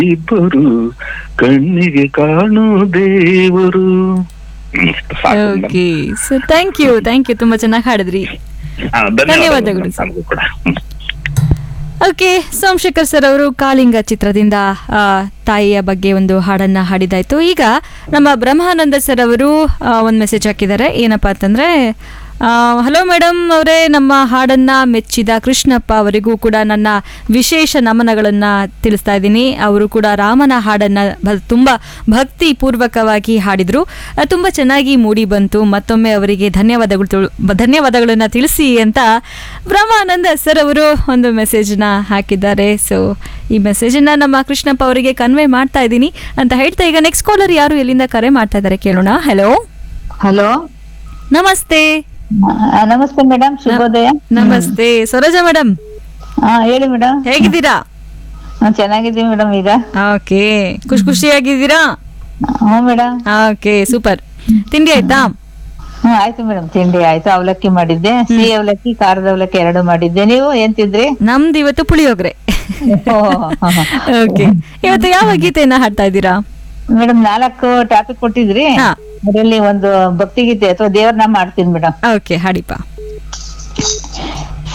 ಇಬ್ಬರು ಕಣ್ಣಿಗೆ ಕಾಣು ದೇವರು ಹ್ಮ್, ಸಾಕು madam. Okay so thank you thank you ತುಂಬಾ ಚೆನ್ನಾಗಿ ಹಾಡಿದ್ರಿ ಹಾ, ಧನ್ಯವಾದಗಳು ಸರ್. ನಮಗೂ ಕೂಡ ಹ್ಮ್. ಓಕೆ ಸೋಮಶೇಖರ್ ಸರ್ ಅವರು ಕಾಳಿಂಗ ಚಿತ್ರದಿಂದ ಆ, ತಾಯಿಯ ಬಗ್ಗೆ ಒಂದು ಹಾಡನ್ನ ಹಾಡಿದಾಯ್ತು ಈಗ ನಮ್ಮ ಬ್ರಹ್ಮಾನಂದ ಸರ್ ಅವರು ಒಂದು ಮೆಸೇಜ್ ಹಾಕಿದ್ದಾರೆ ಏನಪ್ಪಾ ಅಂತಂದ್ರೆ ಹಲೋ ಮೇಡಮ್ ಅವರೇ ನಮ್ಮ ಹಾಡನ್ನ ಮೆಚ್ಚಿದ ಕೃಷ್ಣಪ್ಪ ಅವರಿಗೂ ಕೂಡ ನನ್ನ ವಿಶೇಷ ನಮನಗಳನ್ನ ತಿಳಿಸ್ತಾ ಇದ್ದೀನಿ ಅವರು ಕೂಡ ರಾಮನ ಹಾಡನ್ನ ಬ- ತುಂಬಾ ಭಕ್ತಿ ಪೂರ್ವಕವಾಗಿ ಹಾಡಿದ್ರು ಆ, ತುಂಬಾ ಚೆನ್ನಾಗಿ ಮೂಡಿ ಬಂತು ಮತ್ತೊಮ್ಮೆ ಅವರಿಗೆ ಧನ್ಯವಾದಗಳು ತಿಳ್- ಬ- ಧನ್ಯವಾದಗಳನ್ನ ತಿಳಿಸಿ ಅಂತ ಬ್ರಹ್ಮಾನಂದ ಸರ್ ಅವರು ಒಂದು ಮೆಸೇಜ್ನ ಹಾಕಿದ್ದಾರೆ ಸೊ ಈ ಮೆಸೇಜನ್ನ ನಮ್ಮ ಕೃಷ್ಣಪ್ಪ ಅವರಿಗೆ ಕನ್ವೆ ಮಾಡ್ತಾ ಇದ್ದೀನಿ ಅಂತ ಹೇಳ್ತಾ ಈಗ ನೆಕ್ಸ್ಟ್ ಕಾಲರ್ ಯಾರು ಎಲ್ಲಿಂದ ಕರೆ ಮಾಡ್ತಾ ಇದ್ದಾರೆ ಕೇಳೋಣ ಹಲೋ ಹಲೋ ನಮಸ್ತೆ ನಮಸ್ತೆ ಮೇಡಮ್ ಶುಭೋದಯ ನಮಸ್ತೆ ಸರೋಜ ಮೇಡಮ್ ಹಾ ಹೇಳಿ ಮೇಡಮ್ ಹೇಗಿದ್ದೀರಾ ಚೆನ್ನಾಗಿದ್ದೀವಿ ಮೇಡಮ್ ಈಗ ಓಕೆ ಖುಷಿ ಖುಷಿಯಾಗಿದ್ದೀರಾ ಹ್ಞೂ ಮೇಡಮ್ ಓಕೆ ಸೂಪರ್ ತಿಂಡಿ ಆಯ್ತಾ ಹ್ಮ್ ಆಯ್ತು ಮೇಡಮ್ ತಿಂಡಿ ಆಯ್ತು ಅವಲಕ್ಕಿ ಮಾಡಿದ್ದೆ ಸಿಹಿ ಅವಲಕ್ಕಿ ಖಾರದ ಅವಲಕ್ಕಿ ಎರಡು ಮಾಡಿದ್ದೆ ನೀವು ಏನ್ ತಿಂದ್ರಿ ನಮ್ದು ಇವತ್ತು ಪುಳಿಯೋಗ್ರೆ ಓಕೆ ಇವತ್ತು ಯಾವ ಗೀತೆಯನ್ನ ಹಾಡ್ತಾ ಇದ್ದೀರಾ ಮೇಡಮ್ ನಾಲ್ಕು ಟಾಪಿಕ್ ಕೊಟ್ಟಿದ್ರಿ ಹಾ. ಅದರಲ್ಲಿ ಒಂದು ಭಕ್ತಿ ಗೀತೆ ಅಥವಾ ದೇವ್ರ ನಾಮ ಮಾಡ್ತೀನಿ ಮೇಡಮ್ ಓಕೆ ಹಾಡಿಪ್ಪ